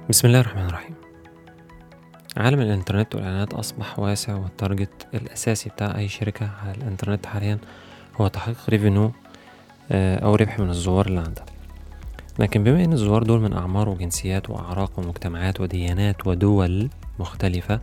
بسم الله الرحمن الرحيم عالم الإنترنت والإعلانات أصبح واسع والتارجت الأساسي بتاع أي شركة على الإنترنت حاليا هو تحقيق ريفينيو أو ربح من الزوار اللي عندها لكن بما إن الزوار دول من أعمار وجنسيات وأعراق ومجتمعات وديانات ودول مختلفة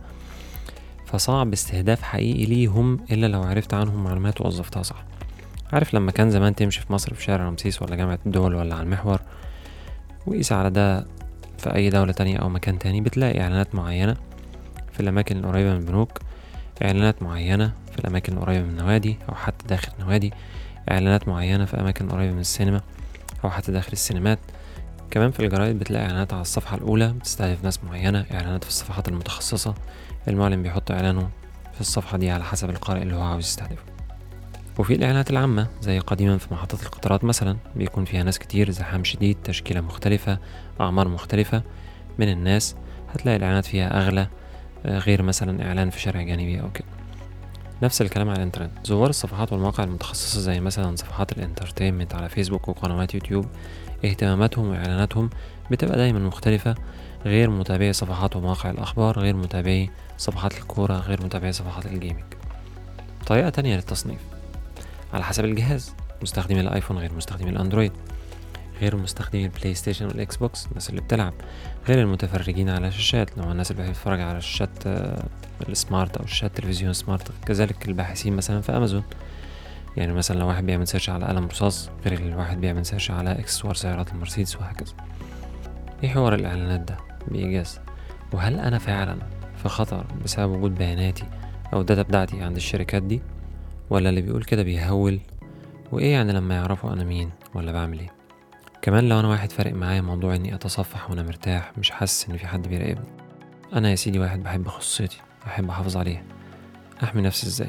فصعب استهداف حقيقي ليهم إلا لو عرفت عنهم معلومات ووظفتها صح عارف لما كان زمان تمشي في مصر في شارع رمسيس ولا جامعة الدول ولا على المحور وقيس على ده في أي دولة تانية أو مكان تاني بتلاقي إعلانات معينة في الأماكن القريبة من البنوك إعلانات معينة في الأماكن القريبة من النوادي أو حتى داخل النوادي إعلانات معينة في أماكن قريبة من السينما أو حتى داخل السينمات كمان في الجرايد بتلاقي إعلانات على الصفحة الأولى بتستهدف ناس معينة إعلانات في الصفحات المتخصصة المعلن بيحط إعلانه في الصفحة دي على حسب القارئ اللي هو عاوز يستهدفه وفي الإعلانات العامة زي قديما في محطات القطارات مثلا بيكون فيها ناس كتير زحام شديد تشكيلة مختلفة أعمار مختلفة من الناس هتلاقي الإعلانات فيها أغلى غير مثلا إعلان في شارع جانبي أو كده نفس الكلام على الإنترنت زوار الصفحات والمواقع المتخصصة زي مثلا صفحات الانترتينمنت على فيسبوك وقنوات يوتيوب اهتماماتهم وإعلاناتهم بتبقى دايما مختلفة غير متابعي صفحات ومواقع الأخبار غير متابعي صفحات الكورة غير متابعي صفحات الجيمنج طريقة تانية للتصنيف على حسب الجهاز مستخدمي الايفون غير مستخدمي الاندرويد غير مستخدمي البلاي ستيشن والاكس بوكس الناس اللي بتلعب غير المتفرجين على شاشات لو الناس اللي بتتفرج على شاشات السمارت او شاشات تلفزيون سمارت كذلك الباحثين مثلا في امازون يعني مثلا لو واحد بيعمل سيرش على قلم رصاص غير الواحد بيعمل سيرش على اكسسوار سيارات المرسيدس وهكذا ايه حوار الاعلانات ده بايجاز وهل انا فعلا في خطر بسبب وجود بياناتي او الداتا بتاعتي عند الشركات دي ولا اللي بيقول كده بيهول وايه يعني لما يعرفوا انا مين ولا بعمل ايه كمان لو انا واحد فارق معايا موضوع اني اتصفح وانا مرتاح مش حاسس ان في حد بيراقبني انا يا سيدي واحد بحب خصوصيتي احب احافظ عليها احمي نفسي ازاي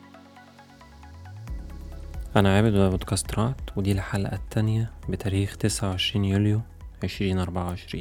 انا عابد وده بودكاست رعد ودي الحلقة التانية بتاريخ تسعة وعشرين يوليو عشرين أربعة وعشرين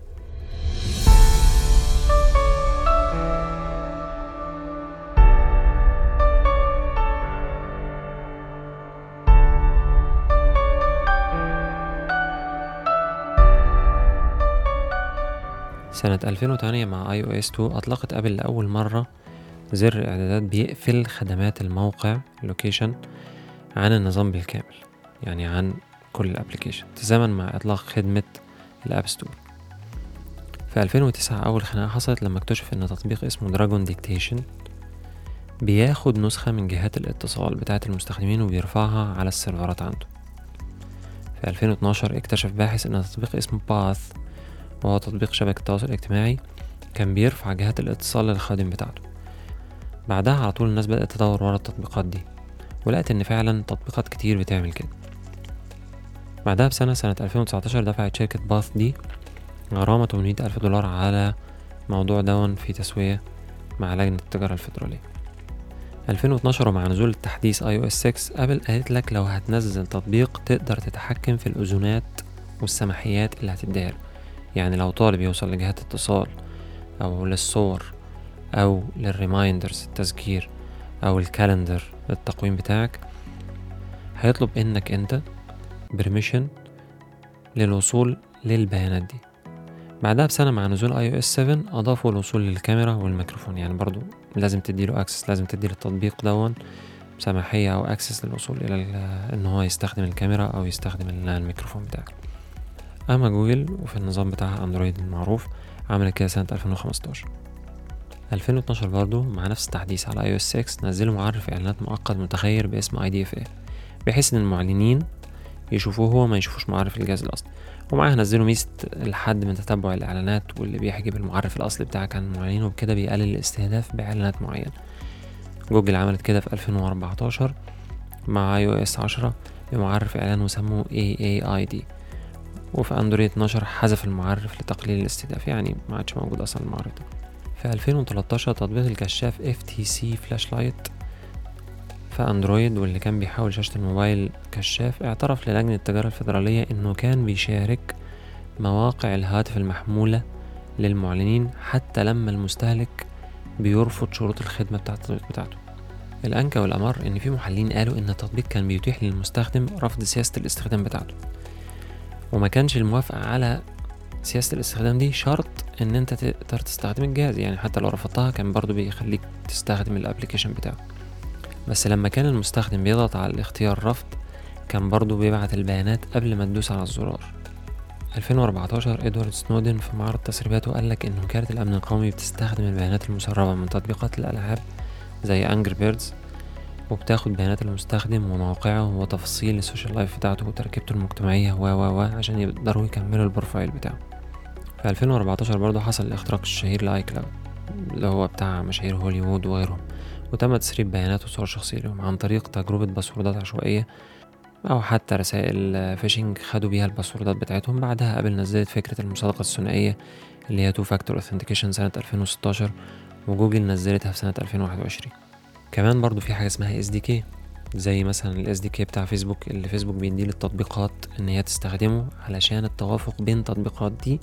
سنة 2008 مع اي او اس 2 اطلقت ابل لأول مرة زر اعدادات بيقفل خدمات الموقع لوكيشن عن النظام بالكامل يعني عن كل الابليكيشن تزامن مع اطلاق خدمة الاب ستور في 2009 اول خناقة حصلت لما اكتشف ان تطبيق اسمه دراجون ديكتيشن بياخد نسخة من جهات الاتصال بتاعة المستخدمين وبيرفعها على السيرفرات عنده في 2012 اكتشف باحث ان تطبيق اسمه باث وهو تطبيق شبكة التواصل الاجتماعي كان بيرفع جهات الاتصال للخادم بتاعته بعدها على طول الناس بدأت تدور ورا التطبيقات دي ولقت إن فعلا تطبيقات كتير بتعمل كده بعدها بسنة سنة 2019 دفعت شركة باث دي غرامة 800 ألف دولار على موضوع دون في تسوية مع لجنة التجارة الفيدرالية 2012 ومع نزول التحديث اي او اس 6 ابل قالت لك لو هتنزل تطبيق تقدر تتحكم في الاذونات والسماحيات اللي هتديها يعني لو طالب يوصل لجهات اتصال او للصور او للريمايندرز التذكير او الكالندر التقويم بتاعك هيطلب انك انت برميشن للوصول للبيانات دي بعدها بسنة مع نزول اي او اس 7 اضافوا الوصول للكاميرا والميكروفون يعني برضو لازم تديله اكسس لازم تدي للتطبيق دون سماحية او اكسس للوصول الى ان هو يستخدم الكاميرا او يستخدم الميكروفون بتاعك اما جوجل وفي النظام بتاعها اندرويد المعروف عملت كده سنة 2015 2012 برضو مع نفس التحديث على iOS 6 نزلوا معرف اعلانات مؤقت متغير باسم IDFA بحيث ان المعلنين يشوفوه هو ما يشوفوش معرف الجهاز الاصلي ومعاها نزلوا ميزة الحد من تتبع الاعلانات واللي بيحجب المعرف الاصلي بتاعك عن المعلنين وبكده بيقلل الاستهداف باعلانات معينة جوجل عملت كده في 2014 مع iOS 10 بمعرف اعلان وسموه AAID وفي اندرويد 12 حذف المعرف لتقليل الاستهداف يعني ما عادش موجود اصلا المعرف ده في 2013 تطبيق الكشاف FTC فلاش لايت في اندرويد واللي كان بيحاول شاشة الموبايل كشاف اعترف للجنة التجارة الفيدرالية انه كان بيشارك مواقع الهاتف المحمولة للمعلنين حتى لما المستهلك بيرفض شروط الخدمة بتاعة التطبيق بتاعته الأنكى والأمر إن في محللين قالوا إن التطبيق كان بيتيح للمستخدم رفض سياسة الاستخدام بتاعته وما كانش الموافقة على سياسة الاستخدام دي شرط ان انت تقدر تستخدم الجهاز يعني حتى لو رفضتها كان برضو بيخليك تستخدم الابليكيشن بتاعه بس لما كان المستخدم بيضغط على الاختيار رفض كان برضو بيبعت البيانات قبل ما تدوس على الزرار 2014 إدوارد سنودن في معرض تسريباته قالك إن وكالة الأمن القومي بتستخدم البيانات المسربة من تطبيقات الألعاب زي أنجر بيردز وبتاخد بيانات المستخدم وموقعه وتفاصيل السوشيال لايف بتاعته وتركيبته المجتمعية و و و عشان يقدروا يكملوا البروفايل بتاعه في 2014 برضه حصل الاختراق الشهير لاي كلاود اللي هو بتاع مشاهير هوليوود وغيرهم وتم تسريب بيانات وصور شخصية لهم عن طريق تجربة باسوردات عشوائية أو حتى رسائل فيشنج خدوا بيها الباسوردات بتاعتهم بعدها أبل نزلت فكرة المصادقة الثنائية اللي هي تو فاكتور authentication سنة 2016 وجوجل نزلتها في سنة 2021 كمان برضو في حاجة اسمها اس دي كي زي مثلا الاس دي كي بتاع فيسبوك اللي فيسبوك بيديه للتطبيقات ان هي تستخدمه علشان التوافق بين التطبيقات دي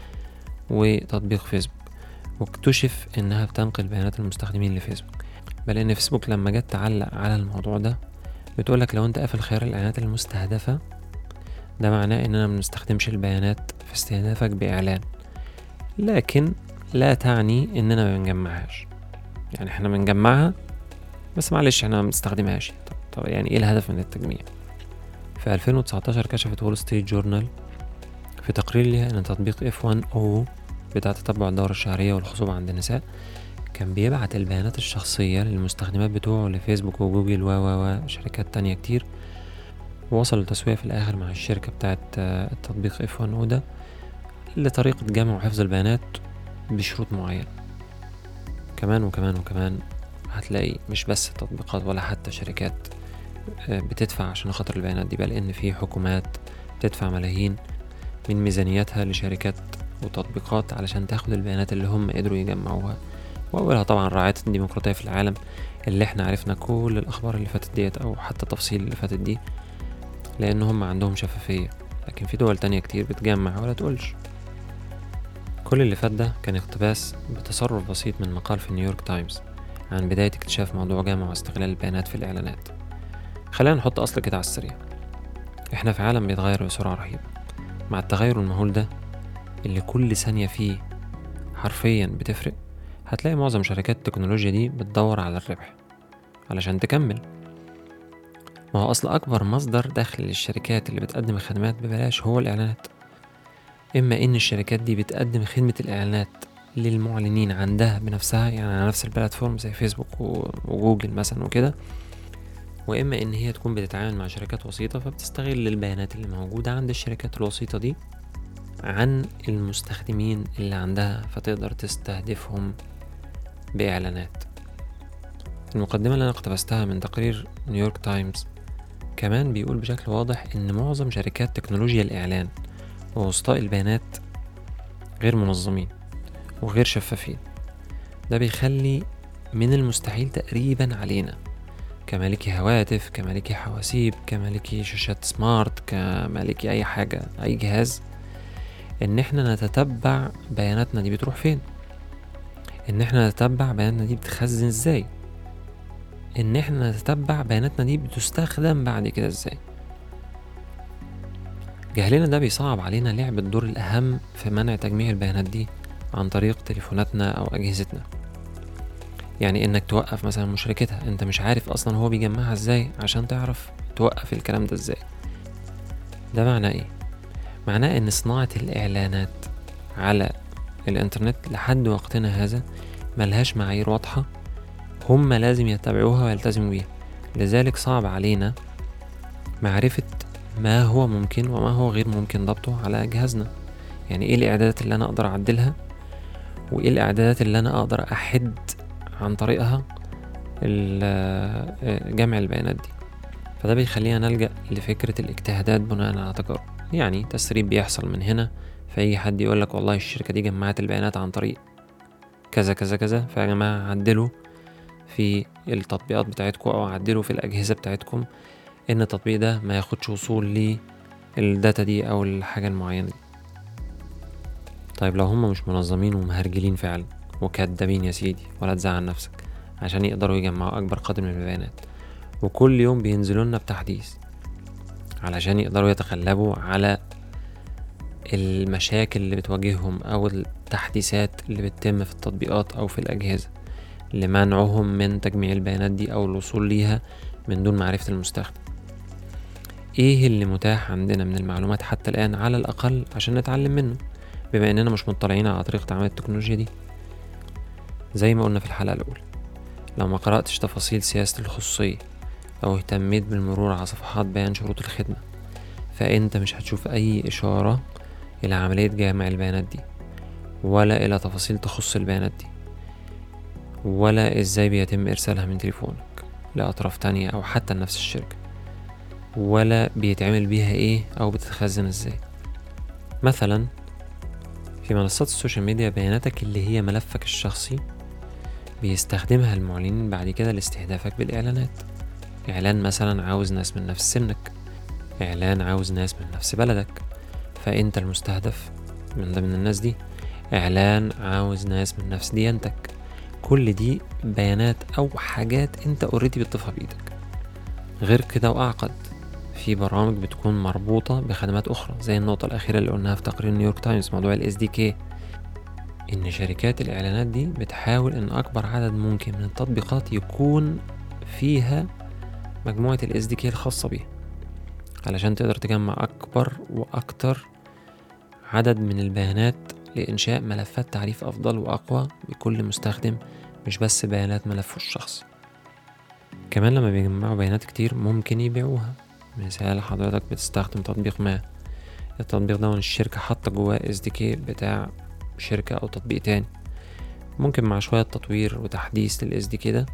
وتطبيق فيسبوك واكتشف انها بتنقل بيانات المستخدمين لفيسبوك بل ان فيسبوك لما جت تعلق على الموضوع ده بتقولك لو انت قافل خيار الاعلانات المستهدفة ده معناه اننا منستخدمش البيانات في استهدافك باعلان لكن لا تعني اننا ما بنجمعهاش يعني احنا بنجمعها بس معلش احنا ما بنستخدمهاش طب, طب يعني ايه الهدف من التجميع في 2019 كشفت وول ستريت جورنال في تقرير ليها ان تطبيق اف 1 او بتاع تتبع الدورة الشهرية والخصوبة عند النساء كان بيبعت البيانات الشخصية للمستخدمات بتوعه لفيسبوك وجوجل و و وشركات تانية كتير ووصل لتسوية في الآخر مع الشركة بتاعت التطبيق اف 1 او ده لطريقة جمع وحفظ البيانات بشروط معينة كمان وكمان وكمان هتلاقي مش بس تطبيقات ولا حتى شركات بتدفع عشان خاطر البيانات دي بل ان في حكومات بتدفع ملايين من ميزانياتها لشركات وتطبيقات علشان تاخد البيانات اللي هم قدروا يجمعوها واولها طبعا رعاية الديمقراطية في العالم اللي احنا عرفنا كل الاخبار اللي فاتت ديت او حتى التفاصيل اللي فاتت دي لان هم عندهم شفافية لكن في دول تانية كتير بتجمع ولا تقولش كل اللي فات ده كان اقتباس بتصرف بسيط من مقال في نيويورك تايمز عن بداية اكتشاف موضوع جمع واستغلال البيانات في الإعلانات خلينا نحط أصل كده على السريع احنا في عالم بيتغير بسرعة رهيبة مع التغير المهول ده اللي كل ثانية فيه حرفيا بتفرق هتلاقي معظم شركات التكنولوجيا دي بتدور على الربح علشان تكمل ما هو أصل أكبر مصدر دخل للشركات اللي بتقدم الخدمات ببلاش هو الإعلانات إما إن الشركات دي بتقدم خدمة الإعلانات للمعلنين عندها بنفسها يعني على نفس البلاتفورم زي فيسبوك وجوجل مثلا وكده واما ان هي تكون بتتعامل مع شركات وسيطه فبتستغل البيانات اللي موجوده عند الشركات الوسيطه دي عن المستخدمين اللي عندها فتقدر تستهدفهم باعلانات المقدمه اللي انا اقتبستها من تقرير نيويورك تايمز كمان بيقول بشكل واضح ان معظم شركات تكنولوجيا الاعلان ووسطاء البيانات غير منظمين وغير شفافين ده بيخلي من المستحيل تقريبا علينا كمالكي هواتف كمالكي حواسيب كمالكي شاشات سمارت كمالكي اي حاجة اي جهاز ان احنا نتتبع بياناتنا دي بتروح فين ان احنا نتتبع بياناتنا دي بتخزن ازاي ان احنا نتتبع بياناتنا دي بتستخدم بعد كده ازاي جهلنا ده بيصعب علينا لعب الدور الاهم في منع تجميع البيانات دي عن طريق تليفوناتنا او اجهزتنا يعني انك توقف مثلا مشاركتها انت مش عارف اصلا هو بيجمعها ازاي عشان تعرف توقف الكلام ده ازاي ده معناه ايه معناه ان صناعة الاعلانات على الانترنت لحد وقتنا هذا ملهاش معايير واضحة هم لازم يتبعوها ويلتزموا بيها لذلك صعب علينا معرفة ما هو ممكن وما هو غير ممكن ضبطه على جهازنا يعني ايه الاعدادات اللي انا اقدر اعدلها وايه الاعدادات اللي انا اقدر احد عن طريقها جمع البيانات دي فده بيخلينا نلجأ لفكرة الاجتهادات بناء على تجارب يعني تسريب بيحصل من هنا فيجي حد يقولك والله الشركة دي جمعت البيانات عن طريق كذا كذا كذا فيا جماعة عدلوا في التطبيقات بتاعتكم أو عدلوا في الأجهزة بتاعتكم إن التطبيق ده ما ياخدش وصول للداتا دي أو الحاجة المعينة دي طيب لو هم مش منظمين ومهرجلين فعلا وكدابين يا سيدي ولا تزعل نفسك عشان يقدروا يجمعوا أكبر قدر من البيانات وكل يوم بينزلوا لنا بتحديث علشان يقدروا يتغلبوا على المشاكل اللي بتواجههم أو التحديثات اللي بتتم في التطبيقات أو في الأجهزة لمنعهم من تجميع البيانات دي أو الوصول ليها من دون معرفة المستخدم ايه اللي متاح عندنا من المعلومات حتى الآن على الأقل عشان نتعلم منه بما إننا مش مطلعين على طريقة عمل التكنولوجيا دي زي ما قلنا في الحلقة الأولى لو ما قرأتش تفاصيل سياسة الخصوصية أو اهتميت بالمرور على صفحات بيان شروط الخدمة فأنت مش هتشوف أي إشارة إلى عملية جمع البيانات دي ولا إلى تفاصيل تخص البيانات دي ولا إزاي بيتم إرسالها من تليفونك لأطراف تانية أو حتى لنفس الشركة ولا بيتعمل بيها إيه أو بتتخزن إزاي مثلا في منصات السوشيال ميديا بياناتك اللي هي ملفك الشخصي بيستخدمها المعلنين بعد كده لاستهدافك بالإعلانات إعلان مثلا عاوز ناس من نفس سنك إعلان عاوز ناس من نفس بلدك فأنت المستهدف من ضمن الناس دي إعلان عاوز ناس من نفس ديانتك كل دي بيانات أو حاجات أنت اوريدي بتضيفها بإيدك غير كده وأعقد في برامج بتكون مربوطة بخدمات أخرى زي النقطة الأخيرة اللي قلناها في تقرير نيويورك تايمز موضوع ال SDK إن شركات الإعلانات دي بتحاول إن أكبر عدد ممكن من التطبيقات يكون فيها مجموعة ال SDK الخاصة بيها علشان تقدر تجمع أكبر وأكتر عدد من البيانات لإنشاء ملفات تعريف أفضل وأقوى بكل مستخدم مش بس بيانات ملفه الشخصي كمان لما بيجمعوا بيانات كتير ممكن يبيعوها مثال حضرتك بتستخدم تطبيق ما التطبيق ده الشركة حاطة جواه SDK بتاع شركة أو تطبيق تاني ممكن مع شوية تطوير وتحديث لل SDK ده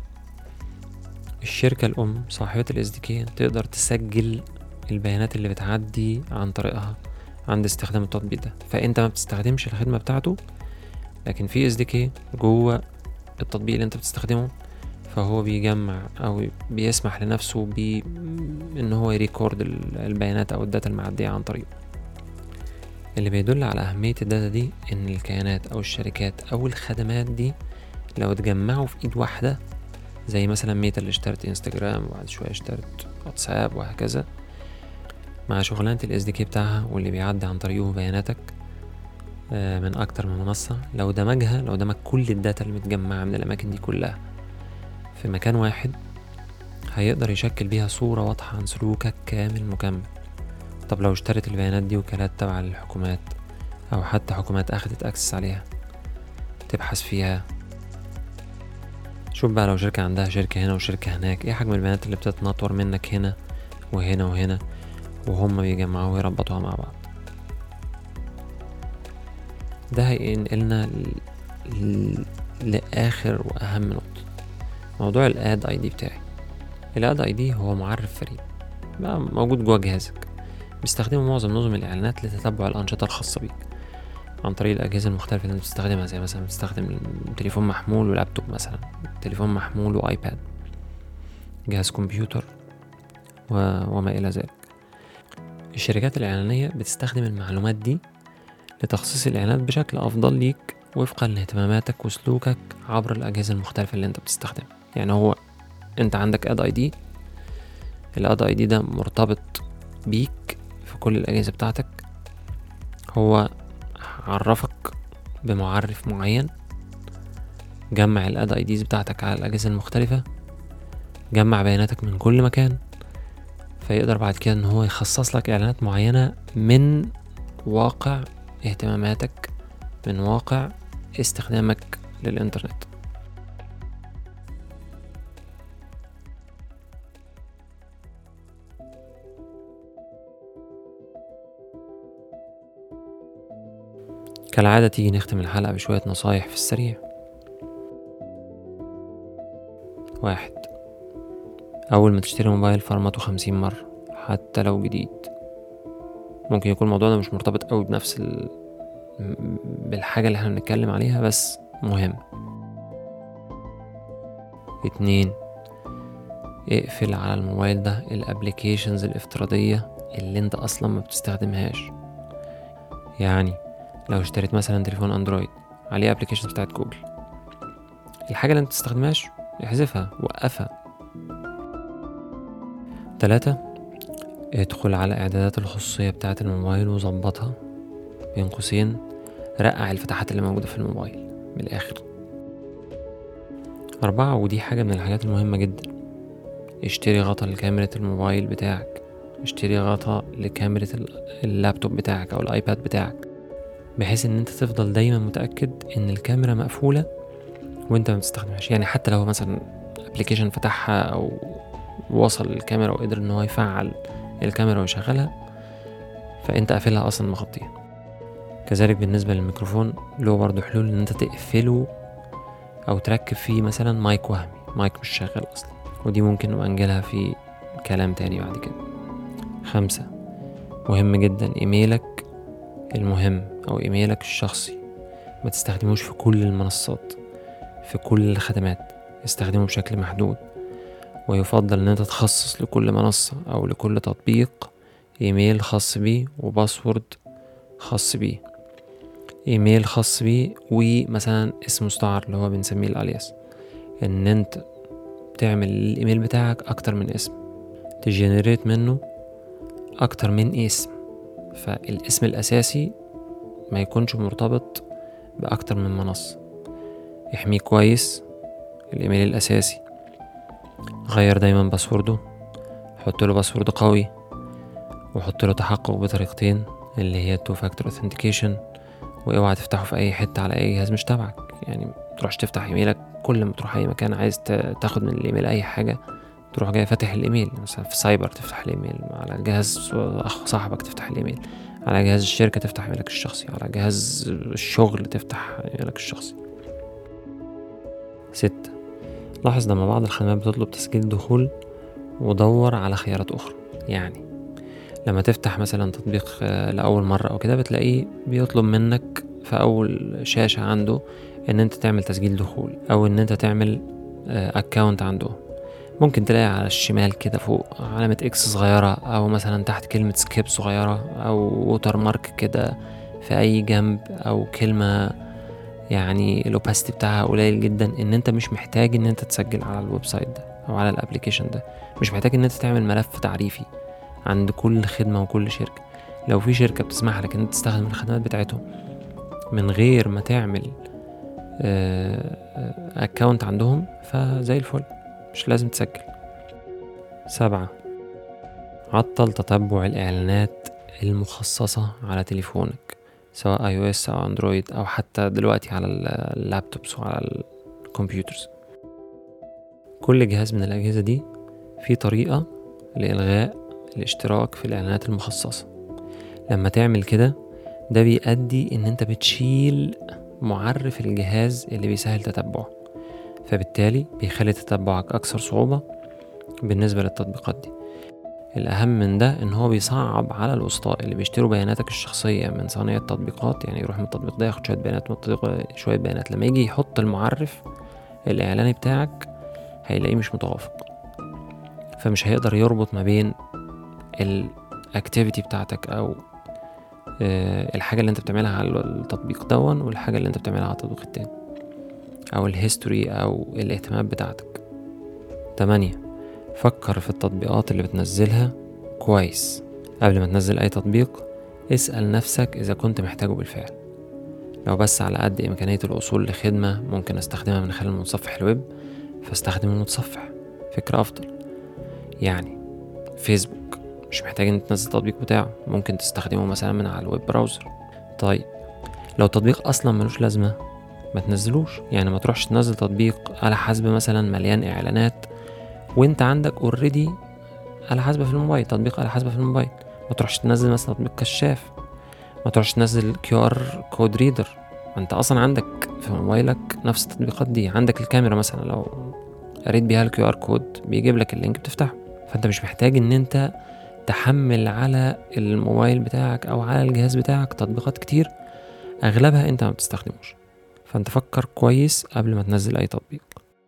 الشركة الأم صاحبة ال SDK تقدر تسجل البيانات اللي بتعدي عن طريقها عند استخدام التطبيق ده فأنت ما بتستخدمش الخدمة بتاعته لكن في SDK جوه التطبيق اللي انت بتستخدمه فهو بيجمع او بيسمح لنفسه ب ان هو يريكورد البيانات او الداتا المعدية عن طريقه اللي بيدل على أهمية الداتا دي إن الكيانات أو الشركات أو الخدمات دي لو اتجمعوا في إيد واحدة زي مثلا ميتا اللي اشترت انستجرام وبعد شوية اشترت واتساب وهكذا مع شغلانة ال SDK بتاعها واللي بيعدي عن طريقه بياناتك آه، من أكتر من منصة لو دمجها لو دمج كل الداتا اللي متجمعة من الأماكن دي كلها في مكان واحد هيقدر يشكل بيها صورة واضحة عن سلوكك كامل مكمل طب لو اشترت البيانات دي وكالات تابعة للحكومات أو حتى حكومات أخدت أكسس عليها تبحث فيها شوف بقى لو شركة عندها شركة هنا وشركة هناك ايه حجم البيانات اللي بتتنطور منك هنا وهنا وهنا وهم بيجمعوها ويربطوها مع بعض ده هينقلنا لآخر وأهم نقطة موضوع الاد اي دي بتاعي الاد اي دي هو معرف فريد بقى موجود جوه جهازك بيستخدمه معظم نظم الاعلانات لتتبع الانشطه الخاصه بيك عن طريق الاجهزه المختلفه اللي انت بتستخدمها زي مثلا بتستخدم تليفون محمول ولابتوب مثلا تليفون محمول وايباد جهاز كمبيوتر و... وما الى ذلك الشركات الاعلانيه بتستخدم المعلومات دي لتخصيص الاعلانات بشكل افضل ليك وفقا لاهتماماتك وسلوكك عبر الاجهزه المختلفه اللي انت بتستخدمها يعني هو انت عندك اد اي دي الاد اي دي ده مرتبط بيك في كل الاجهزه بتاعتك هو عرفك بمعرف معين جمع الاد اي ديز بتاعتك على الاجهزه المختلفه جمع بياناتك من كل مكان فيقدر بعد كده ان هو يخصص لك اعلانات معينه من واقع اهتماماتك من واقع استخدامك للإنترنت كالعادة تيجي نختم الحلقة بشوية نصايح في السريع واحد أول ما تشتري موبايل فرمته خمسين مرة حتى لو جديد ممكن يكون الموضوع ده مش مرتبط أوي بنفس بالحاجة اللي احنا بنتكلم عليها بس مهم اتنين اقفل على الموبايل ده الابليكيشنز الافتراضية اللي انت اصلا ما بتستخدمهاش يعني لو اشتريت مثلا تليفون اندرويد عليه ابليكيشنز بتاعت جوجل الحاجة اللي انت بتستخدمهاش احذفها وقفها تلاتة ادخل على اعدادات الخصوصية بتاعت الموبايل وظبطها بين قوسين رقع الفتحات اللي موجودة في الموبايل من الآخر أربعة ودي حاجة من الحاجات المهمة جدا اشتري غطا لكاميرا الموبايل بتاعك اشتري غطا لكاميرا اللابتوب بتاعك أو الآيباد بتاعك بحيث ان انت تفضل دايما متأكد ان الكاميرا مقفولة وانت ما بتستخدمهاش يعني حتى لو مثلا ابلكيشن فتحها او وصل الكاميرا وقدر ان هو يفعل الكاميرا ويشغلها فانت قافلها اصلا مغطيها كذلك بالنسبة للميكروفون له برضه حلول ان انت تقفله او تركب فيه مثلا مايك وهمي مايك مش شغال اصلا ودي ممكن نبقى نجيلها في كلام تاني بعد كده خمسة مهم جدا ايميلك المهم او ايميلك الشخصي ما تستخدموش في كل المنصات في كل الخدمات استخدمه بشكل محدود ويفضل ان انت تخصص لكل منصة او لكل تطبيق ايميل خاص بيه وباسورد خاص بيه ايميل خاص بيه ومثلا اسم مستعار اللي هو بنسميه الالياس ان انت تعمل الايميل بتاعك اكتر من اسم تجنريت منه اكتر من اسم فالاسم الاساسي ما يكونش مرتبط باكتر من منصة احميه كويس الايميل الاساسي غير دايما باسورده حط له باسورد قوي وحط له تحقق بطريقتين اللي هي تو فاكتور اوثنتيكيشن واوعى تفتحه في اي حته على اي جهاز مش تبعك يعني متروحش تفتح ايميلك كل ما تروح اي مكان عايز تاخد من الايميل اي حاجه تروح جاي فاتح الايميل مثلا في سايبر تفتح الايميل على جهاز اخ صاحبك تفتح الايميل على جهاز الشركة تفتح ايميلك الشخصي على جهاز الشغل تفتح ايميلك الشخصي ستة لاحظ لما بعض الخدمات بتطلب تسجيل دخول ودور على خيارات أخرى يعني لما تفتح مثلا تطبيق لأول مرة أو كده بتلاقيه بيطلب منك في أول شاشة عنده إن أنت تعمل تسجيل دخول أو إن أنت تعمل أكاونت عنده ممكن تلاقي على الشمال كده فوق علامة اكس صغيرة او مثلا تحت كلمة سكيب صغيرة او ووتر مارك كده في اي جنب او كلمة يعني الاوباستي بتاعها قليل جدا ان انت مش محتاج ان انت تسجل على الويب سايت ده او على الابليكيشن ده مش محتاج ان انت تعمل ملف تعريفي عند كل خدمة وكل شركة لو في شركة بتسمح لك ان انت تستخدم الخدمات بتاعتهم من غير ما تعمل اكونت عندهم فزي الفل مش لازم تسجل سبعة عطل تتبع الإعلانات المخصصة على تليفونك سواء اي او اس او اندرويد او حتى دلوقتي على اللابتوبس وعلى الكمبيوترز كل جهاز من الأجهزة دي في طريقة لإلغاء الاشتراك في الإعلانات المخصصة لما تعمل كده ده بيؤدي إن أنت بتشيل معرف الجهاز اللي بيسهل تتبعه فبالتالي بيخلي تتبعك أكثر صعوبة بالنسبة للتطبيقات دي الأهم من ده إن هو بيصعب على الوسطاء اللي بيشتروا بياناتك الشخصية من صانع التطبيقات يعني يروح من التطبيق ده ياخد شوية بيانات من التطبيق شوية بيانات لما يجي يحط المعرف الإعلاني بتاعك هيلاقيه مش متوافق فمش هيقدر يربط ما بين الاكتيفيتي بتاعتك أو الحاجة اللي انت بتعملها على التطبيق دون والحاجة اللي انت بتعملها على التطبيق التاني أو الهيستوري أو الاهتمامات بتاعتك تمانية فكر في التطبيقات اللي بتنزلها كويس قبل ما تنزل أي تطبيق اسأل نفسك إذا كنت محتاجه بالفعل لو بس على قد إمكانية الوصول لخدمة ممكن أستخدمها من خلال متصفح الويب فاستخدم المتصفح فكرة أفضل يعني فيسبوك مش محتاج إن تنزل التطبيق بتاعه ممكن تستخدمه مثلا من على الويب براوزر طيب لو التطبيق أصلا ملوش لازمة ما تنزلوش يعني ما تروحش تنزل تطبيق على حسب مثلا مليان اعلانات وانت عندك اوريدي على حسب في الموبايل تطبيق على حسب في الموبايل ما تروحش تنزل مثلا تطبيق كشاف ما تروحش تنزل كيو ار كود ريدر انت اصلا عندك في موبايلك نفس التطبيقات دي عندك الكاميرا مثلا لو قريت بيها الكيو ار كود بيجيب لك اللينك بتفتحه فانت مش محتاج ان انت تحمل على الموبايل بتاعك او على الجهاز بتاعك تطبيقات كتير اغلبها انت ما بتستخدموش فانت فكر كويس قبل ما تنزل اي تطبيق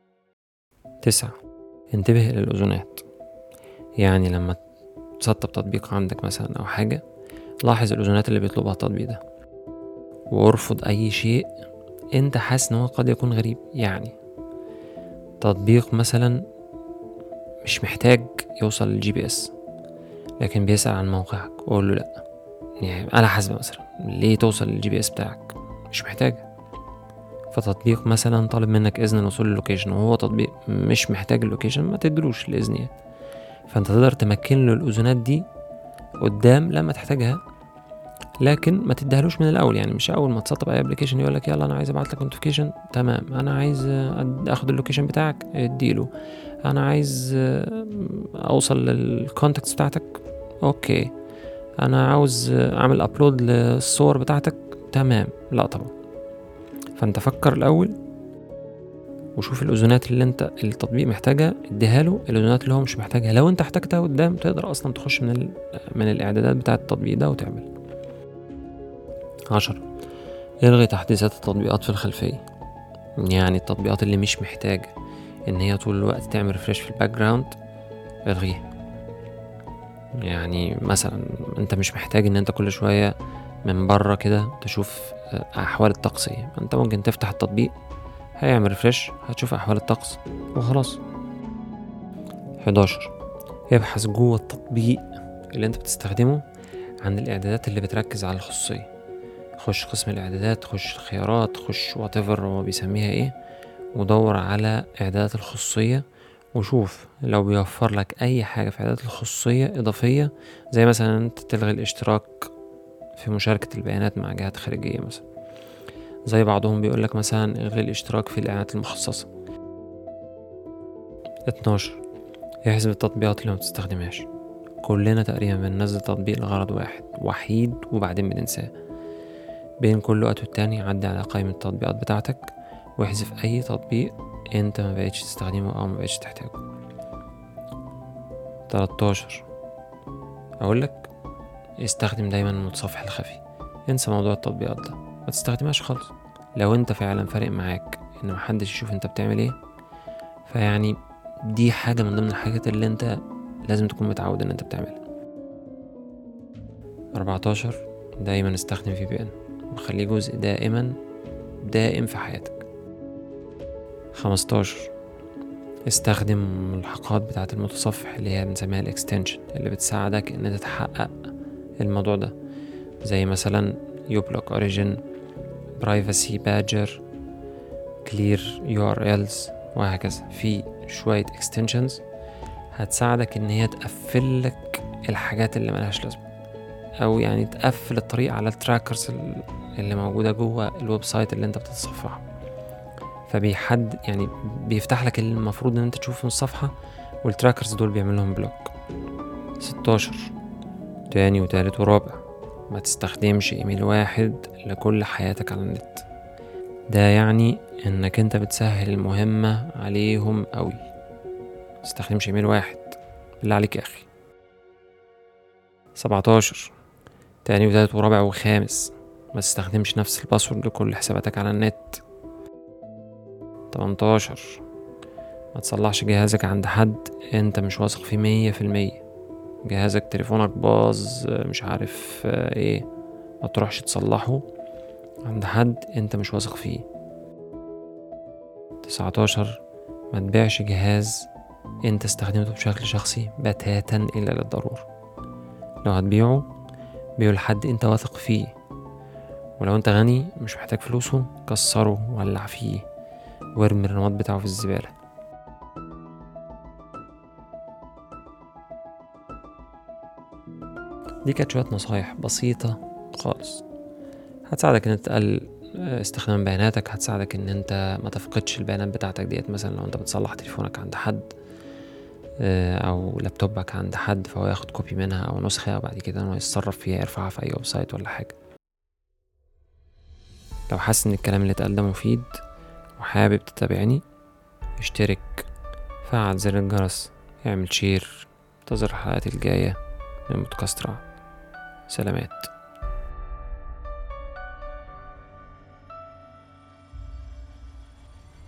تسعة انتبه للأذونات يعني لما تسطب تطبيق عندك مثلا أو حاجة لاحظ الأذونات اللي بيطلبها التطبيق ده وارفض أي شيء أنت حاسس إن هو قد يكون غريب يعني تطبيق مثلا مش محتاج يوصل للجي بي اس لكن بيسأل عن موقعك وقول له لأ يعني على حسب مثلا ليه توصل للجي بي اس بتاعك مش محتاجة فتطبيق مثلا طالب منك اذن الوصول للوكيشن وهو تطبيق مش محتاج اللوكيشن ما تدلوش الاذن يعني فانت تقدر تمكن له الاذونات دي قدام لما تحتاجها لكن ما تديهالوش من الاول يعني مش اول ما تسطب اي ابلكيشن يقول لك يلا انا عايز ابعت لك نوتيفيكيشن تمام انا عايز اخد اللوكيشن بتاعك اديله انا عايز اوصل للكونتاكتس بتاعتك اوكي انا عاوز اعمل ابلود للصور بتاعتك تمام لا طبعا فانت فكر الاول وشوف الاذونات اللي انت التطبيق محتاجها اديها له الاذونات اللي هو مش محتاجها لو انت احتاجتها قدام تقدر اصلا تخش من ال... من الاعدادات بتاعه التطبيق ده وتعمل عشرة الغي تحديثات التطبيقات في الخلفية يعني التطبيقات اللي مش محتاجة ان هي طول الوقت تعمل ريفرش في الباك جراوند الغيها يعني مثلا انت مش محتاج ان انت كل شوية من بره كده تشوف احوال الطقس ايه انت ممكن تفتح التطبيق هيعمل ريفرش هتشوف احوال الطقس وخلاص 11 ابحث جوه التطبيق اللي انت بتستخدمه عن الاعدادات اللي بتركز على الخصوصية خش قسم الاعدادات خش الخيارات خش واتيفر هو بيسميها ايه ودور على اعدادات الخصوصية وشوف لو بيوفر لك اي حاجة في اعدادات الخصوصية اضافية زي مثلا انت تلغي الاشتراك في مشاركة البيانات مع جهات خارجية مثلا زي بعضهم بيقولك مثلا الغي الاشتراك في الاعلانات المخصصة اتناشر احذف التطبيقات اللي ما بتستخدمهاش كلنا تقريبا بننزل تطبيق لغرض واحد وحيد وبعدين بننساه بين كل وقت والتاني عدي على قائمة التطبيقات بتاعتك واحذف أي تطبيق أنت ما بقتش تستخدمه أو ما بقتش تحتاجه تلاتاشر أقولك استخدم دايما المتصفح الخفي انسى موضوع التطبيقات ده ما تستخدمهاش خالص لو انت فعلا فارق معاك ان محدش يشوف انت بتعمل ايه فيعني دي حاجة من ضمن الحاجات اللي انت لازم تكون متعود ان انت بتعملها 14 دايما استخدم في بي ان وخليه جزء دائما دائم في حياتك 15 استخدم الملحقات بتاعة المتصفح اللي هي بنسميها الاكستنشن اللي بتساعدك ان انت تحقق الموضوع ده زي مثلا يوبلوك اوريجين برايفسي بادجر كلير يو ار الز وهكذا في شوية اكستنشنز هتساعدك ان هي تقفل لك الحاجات اللي ملهاش لازمة او يعني تقفل الطريق على التراكرز اللي موجودة جوه الويب سايت اللي انت بتتصفحه فبيحد يعني بيفتح لك اللي المفروض ان انت تشوفه من الصفحة والتراكرز دول بيعمل لهم بلوك 16 تاني وتالت ورابع ما تستخدمش ايميل واحد لكل حياتك على النت ده يعني انك انت بتسهل المهمة عليهم قوي تستخدمش ايميل واحد بالله عليك يا اخي سبعتاشر تاني وتالت ورابع وخامس ما تستخدمش نفس الباسورد لكل حساباتك على النت تمنتاشر ما تصلحش جهازك عند حد انت مش واثق فيه مية في المية جهازك تليفونك باظ مش عارف ايه ما تروحش تصلحه عند حد انت مش واثق فيه تسعتاشر ما تبيعش جهاز انت استخدمته بشكل شخصي بتاتا الا للضرورة لو هتبيعه بيعه لحد انت واثق فيه ولو انت غني مش محتاج فلوسه كسره ولع فيه وارمي الرماد بتاعه في الزبالة دي كانت شوية نصايح بسيطة خالص هتساعدك ان انت تقلل استخدام بياناتك هتساعدك ان انت ما تفقدش البيانات بتاعتك ديت مثلا لو انت بتصلح تليفونك عند حد او لابتوبك عند حد فهو ياخد كوبي منها او نسخة وبعد كده انه يتصرف فيها يرفعها في اي ويب سايت ولا حاجة لو حاسس ان الكلام اللي اتقال ده مفيد وحابب تتابعني اشترك فعل زر الجرس اعمل شير انتظر الحلقات الجاية من بودكاست رعب سلامات